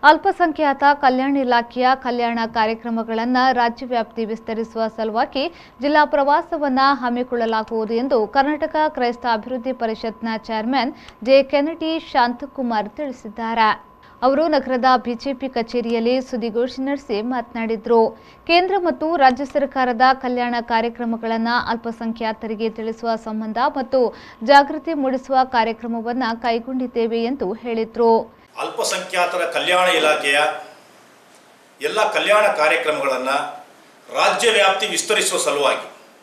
ಅಲ್ಪಸಂಖ್ಯಾತ ಕಲ್ಯಾಣ ಇಲಾಖೆಯ ಕಲ್ಯಾಣ ಕಾರ್ಯಕ್ರಮಗಳನ್ನು ರಾಜ್ಯವ್ಯಾಪ್ತಿ ವಿಸ್ತರಿಸುವ ಸಲುವಾಗಿ ಜಿಲ್ಲಾ ಪ್ರವಾಸವನ್ನ ಹಮ್ಮಿಕೊಳ್ಳಲಾಗುವುದು ಎಂದು ಕರ್ನಾಟಕ ಕ್ರೈಸ್ತ ಅಭಿವೃದ್ಧಿ ಪರಿಷತ್ನ ಚೇರ್ಮನ್ ಜೆ ಕೆನಡಿ ಶಾಂತಕುಮಾರ್ ತಿಳಿಸಿದ್ದಾರೆ ಅವರು ನಗರದ ಬಿಜೆಪಿ ಕಚೇರಿಯಲ್ಲಿ ಸುದ್ದಿಗೋಷ್ಠಿ ನಡೆಸಿ ಮಾತನಾಡಿದರು ಕೇಂದ್ರ ಮತ್ತು ರಾಜ್ಯ ಸರ್ಕಾರದ ಕಲ್ಯಾಣ ಕಾರ್ಯಕ್ರಮಗಳನ್ನು ಅಲ್ಪಸಂಖ್ಯಾತರಿಗೆ ತಿಳಿಸುವ ಸಂಬಂಧ ಮತ್ತು ಜಾಗೃತಿ ಮೂಡಿಸುವ ಕಾರ್ಯಕ್ರಮವನ್ನು ಕೈಗೊಂಡಿದ್ದೇವೆ ಎಂದು ಹೇಳಿದರು ಅಲ್ಪಸಂಖ್ಯಾತರ ಕಲ್ಯಾಣ ಇಲಾಖೆಯ ಎಲ್ಲ ಕಲ್ಯಾಣ ಕಾರ್ಯಕ್ರಮಗಳನ್ನು ರಾಜ್ಯ ವ್ಯಾಪ್ತಿ ವಿಸ್ತರಿಸುವ ಸಲುವಾಗಿ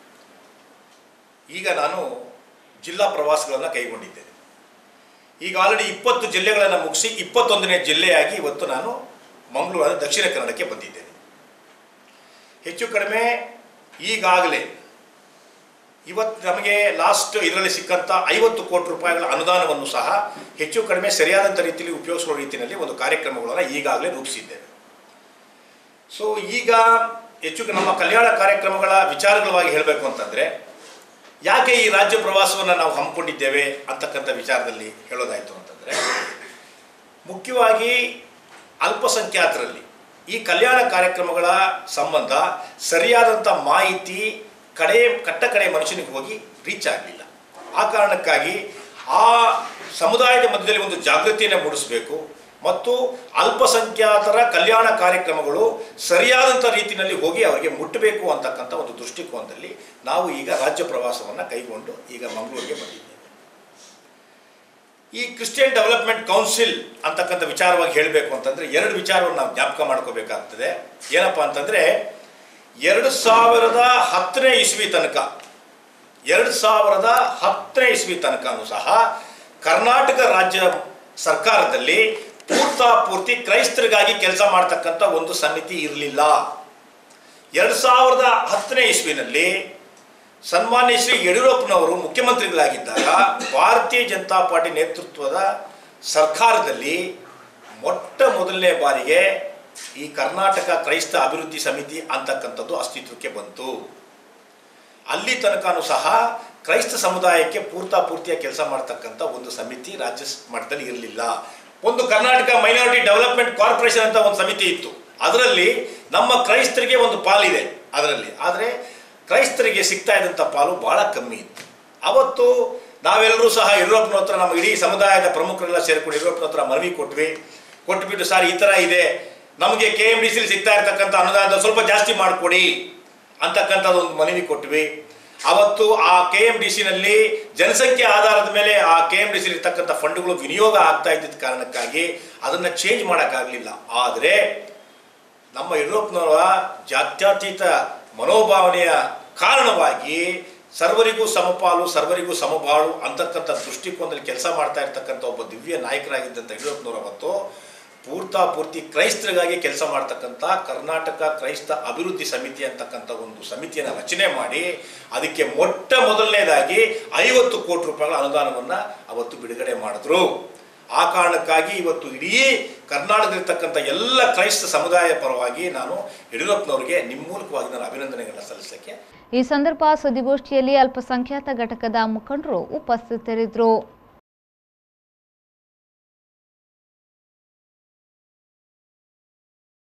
ಈಗ ನಾನು ಜಿಲ್ಲಾ ಪ್ರವಾಸಗಳನ್ನು ಕೈಗೊಂಡಿದ್ದೇನೆ ಈಗ ಆಲ್ರೆಡಿ ಇಪ್ಪತ್ತು ಜಿಲ್ಲೆಗಳನ್ನು ಮುಗಿಸಿ ಇಪ್ಪತ್ತೊಂದನೇ ಜಿಲ್ಲೆಯಾಗಿ ಇವತ್ತು ನಾನು ಮಂಗಳೂರು ದಕ್ಷಿಣ ಕನ್ನಡಕ್ಕೆ ಬಂದಿದ್ದೇನೆ ಹೆಚ್ಚು ಕಡಿಮೆ ಈಗಾಗಲೇ ಇವತ್ತು ನಮಗೆ ಲಾಸ್ಟ್ ಇದರಲ್ಲಿ ಸಿಕ್ಕಂಥ ಐವತ್ತು ಕೋಟಿ ರೂಪಾಯಿಗಳ ಅನುದಾನವನ್ನು ಸಹ ಹೆಚ್ಚು ಕಡಿಮೆ ಸರಿಯಾದಂಥ ರೀತಿಯಲ್ಲಿ ಉಪಯೋಗಿಸುವ ರೀತಿಯಲ್ಲಿ ಒಂದು ಕಾರ್ಯಕ್ರಮಗಳನ್ನು ಈಗಾಗಲೇ ರೂಪಿಸಿದ್ದೇವೆ ಸೊ ಈಗ ಹೆಚ್ಚು ನಮ್ಮ ಕಲ್ಯಾಣ ಕಾರ್ಯಕ್ರಮಗಳ ವಿಚಾರಗಳವಾಗಿ ಹೇಳಬೇಕು ಅಂತಂದರೆ ಯಾಕೆ ಈ ರಾಜ್ಯ ಪ್ರವಾಸವನ್ನು ನಾವು ಹಮ್ಮಿಕೊಂಡಿದ್ದೇವೆ ಅಂತಕ್ಕಂಥ ವಿಚಾರದಲ್ಲಿ ಹೇಳೋದಾಯಿತು ಅಂತಂದರೆ ಮುಖ್ಯವಾಗಿ ಅಲ್ಪಸಂಖ್ಯಾತರಲ್ಲಿ ಈ ಕಲ್ಯಾಣ ಕಾರ್ಯಕ್ರಮಗಳ ಸಂಬಂಧ ಸರಿಯಾದಂಥ ಮಾಹಿತಿ ಕಡೆ ಕಟ್ಟ ಕಡೆ ಮನುಷ್ಯನಿಗೆ ಹೋಗಿ ರೀಚ್ ಆಗಲಿಲ್ಲ ಆ ಕಾರಣಕ್ಕಾಗಿ ಆ ಸಮುದಾಯದ ಮಧ್ಯದಲ್ಲಿ ಒಂದು ಜಾಗೃತಿಯನ್ನು ಮೂಡಿಸಬೇಕು ಮತ್ತು ಅಲ್ಪಸಂಖ್ಯಾತರ ಕಲ್ಯಾಣ ಕಾರ್ಯಕ್ರಮಗಳು ಸರಿಯಾದಂಥ ರೀತಿಯಲ್ಲಿ ಹೋಗಿ ಅವರಿಗೆ ಮುಟ್ಟಬೇಕು ಅಂತಕ್ಕಂಥ ಒಂದು ದೃಷ್ಟಿಕೋನದಲ್ಲಿ ನಾವು ಈಗ ರಾಜ್ಯ ಪ್ರವಾಸವನ್ನು ಕೈಗೊಂಡು ಈಗ ಮಂಗಳೂರಿಗೆ ಬಂದಿದ್ದೇವೆ ಈ ಕ್ರಿಶ್ಚಿಯನ್ ಡೆವಲಪ್ಮೆಂಟ್ ಕೌನ್ಸಿಲ್ ಅಂತಕ್ಕಂಥ ವಿಚಾರವಾಗಿ ಹೇಳಬೇಕು ಅಂತಂದರೆ ಎರಡು ವಿಚಾರವನ್ನು ನಾವು ಜ್ಞಾಪಕ ಮಾಡ್ಕೋಬೇಕಾಗ್ತದೆ ಏನಪ್ಪ ಅಂತಂದರೆ ಎರಡು ಸಾವಿರದ ಹತ್ತನೇ ಇಸ್ವಿ ತನಕ ಎರಡು ಸಾವಿರದ ಹತ್ತನೇ ಇಸ್ವಿ ತನಕನೂ ಸಹ ಕರ್ನಾಟಕ ರಾಜ್ಯ ಸರ್ಕಾರದಲ್ಲಿ ಪೂರ್ತಿ ಕ್ರೈಸ್ತರಿಗಾಗಿ ಕೆಲಸ ಮಾಡ್ತಕ್ಕಂಥ ಒಂದು ಸಮಿತಿ ಇರಲಿಲ್ಲ ಎರಡು ಸಾವಿರದ ಹತ್ತನೇ ಇಸ್ವಿನಲ್ಲಿ ಸನ್ಮಾನ್ಯ ಶ್ರೀ ಯಡಿಯೂರಪ್ಪನವರು ಮುಖ್ಯಮಂತ್ರಿಗಳಾಗಿದ್ದಾಗ ಭಾರತೀಯ ಜನತಾ ಪಾರ್ಟಿ ನೇತೃತ್ವದ ಸರ್ಕಾರದಲ್ಲಿ ಮೊಟ್ಟ ಮೊದಲನೇ ಬಾರಿಗೆ ಈ ಕರ್ನಾಟಕ ಕ್ರೈಸ್ತ ಅಭಿವೃದ್ಧಿ ಸಮಿತಿ ಅಂತಕ್ಕಂಥದ್ದು ಅಸ್ತಿತ್ವಕ್ಕೆ ಬಂತು ಅಲ್ಲಿ ತನಕನೂ ಸಹ ಕ್ರೈಸ್ತ ಸಮುದಾಯಕ್ಕೆ ಪೂರ್ತಿಯ ಕೆಲಸ ಮಾಡ್ತಕ್ಕಂಥ ಒಂದು ಸಮಿತಿ ರಾಜ್ಯ ಮಟ್ಟದಲ್ಲಿ ಇರಲಿಲ್ಲ ಒಂದು ಕರ್ನಾಟಕ ಮೈನಾರಿಟಿ ಡೆವಲಪ್ಮೆಂಟ್ ಕಾರ್ಪೊರೇಷನ್ ಅಂತ ಒಂದು ಸಮಿತಿ ಇತ್ತು ಅದರಲ್ಲಿ ನಮ್ಮ ಕ್ರೈಸ್ತರಿಗೆ ಒಂದು ಪಾಲಿದೆ ಅದರಲ್ಲಿ ಆದರೆ ಕ್ರೈಸ್ತರಿಗೆ ಸಿಗ್ತಾ ಇದ್ದಂಥ ಪಾಲು ಭಾಳ ಕಮ್ಮಿ ಇತ್ತು ಅವತ್ತು ನಾವೆಲ್ಲರೂ ಸಹ ಯಡಿಯೂರಪ್ಪನ ಹತ್ರ ನಮ್ಮ ಇಡೀ ಸಮುದಾಯದ ಪ್ರಮುಖರೆಲ್ಲ ಸೇರಿಕೊಂಡು ಯಡಿಯೂರಪ್ಪನ ಹತ್ರ ಮನವಿ ಕೊಟ್ವಿ ಕೊಟ್ಬಿಟ್ಟು ಸರ್ ಈ ಥರ ಇದೆ ನಮಗೆ ಕೆ ಎಮ್ ಡಿ ಸಿಲಿ ಸಿಗ್ತಾ ಇರ್ತಕ್ಕಂಥ ಅನುದಾನ ಸ್ವಲ್ಪ ಜಾಸ್ತಿ ಮಾಡಿಕೊಡಿ ಅಂತಕ್ಕಂಥದ್ದು ಒಂದು ಮನವಿ ಕೊಟ್ವಿ ಅವತ್ತು ಆ ಕೆ ಎಮ್ ಡಿ ಸಿನಲ್ಲಿ ಜನಸಂಖ್ಯೆ ಆಧಾರದ ಮೇಲೆ ಆ ಕೆ ಎಮ್ ಡಿ ಸಿಲಿ ಇರ್ತಕ್ಕಂಥ ಫಂಡ್ಗಳು ವಿನಿಯೋಗ ಆಗ್ತಾ ಇದ್ದಿದ್ದ ಕಾರಣಕ್ಕಾಗಿ ಅದನ್ನು ಚೇಂಜ್ ಮಾಡೋಕ್ಕಾಗಲಿಲ್ಲ ಆದರೆ ನಮ್ಮ ಯಡಿಯೂರಪ್ಪನವರ ಜಾತ್ಯತೀತ ಮನೋಭಾವನೆಯ ಕಾರಣವಾಗಿ ಸರ್ವರಿಗೂ ಸಮಪಾಲು ಸರ್ವರಿಗೂ ಸಮಬಾಳು ಅಂತಕ್ಕಂಥ ದೃಷ್ಟಿಕೋನದಲ್ಲಿ ಕೆಲಸ ಮಾಡ್ತಾ ಇರ್ತಕ್ಕಂಥ ಒಬ್ಬ ದಿವ್ಯ ನಾಯಕರಾಗಿದ್ದಂಥ ಯಡಿಯೂರಪ್ಪನವರು ಅವತ್ತು ಪೂರ್ತ ಪೂರ್ತಿ ಕ್ರೈಸ್ತರಿಗಾಗಿ ಕೆಲಸ ಮಾಡ್ತಕ್ಕಂಥ ಕರ್ನಾಟಕ ಕ್ರೈಸ್ತ ಅಭಿವೃದ್ಧಿ ಸಮಿತಿ ಅಂತಕ್ಕಂಥ ಒಂದು ಸಮಿತಿಯನ್ನು ರಚನೆ ಮಾಡಿ ಅದಕ್ಕೆ ಮೊಟ್ಟ ಮೊದಲನೇದಾಗಿ ಐವತ್ತು ಕೋಟಿ ರೂಪಾಯಿಗಳ ಅನುದಾನವನ್ನು ಅವತ್ತು ಬಿಡುಗಡೆ ಮಾಡಿದ್ರು ಆ ಕಾರಣಕ್ಕಾಗಿ ಇವತ್ತು ಇಡೀ ಕರ್ನಾಟಕದಲ್ಲಿರ್ತಕ್ಕಂಥ ಎಲ್ಲ ಕ್ರೈಸ್ತ ಸಮುದಾಯ ಪರವಾಗಿ ನಾನು ಯಡಿಯೂರಪ್ಪನವರಿಗೆ ನಿಮ್ಮ ಮೂಲಕವಾಗಿ ನಾನು ಅಭಿನಂದನೆಗಳನ್ನ ಸಲ್ಲಿಸಲಿಕ್ಕೆ ಈ ಸಂದರ್ಭ ಸುದ್ದಿಗೋಷ್ಠಿಯಲ್ಲಿ ಅಲ್ಪಸಂಖ್ಯಾತ ಘಟಕದ ಮುಖಂಡರು ಉಪಸ್ಥಿತರಿದ್ದರು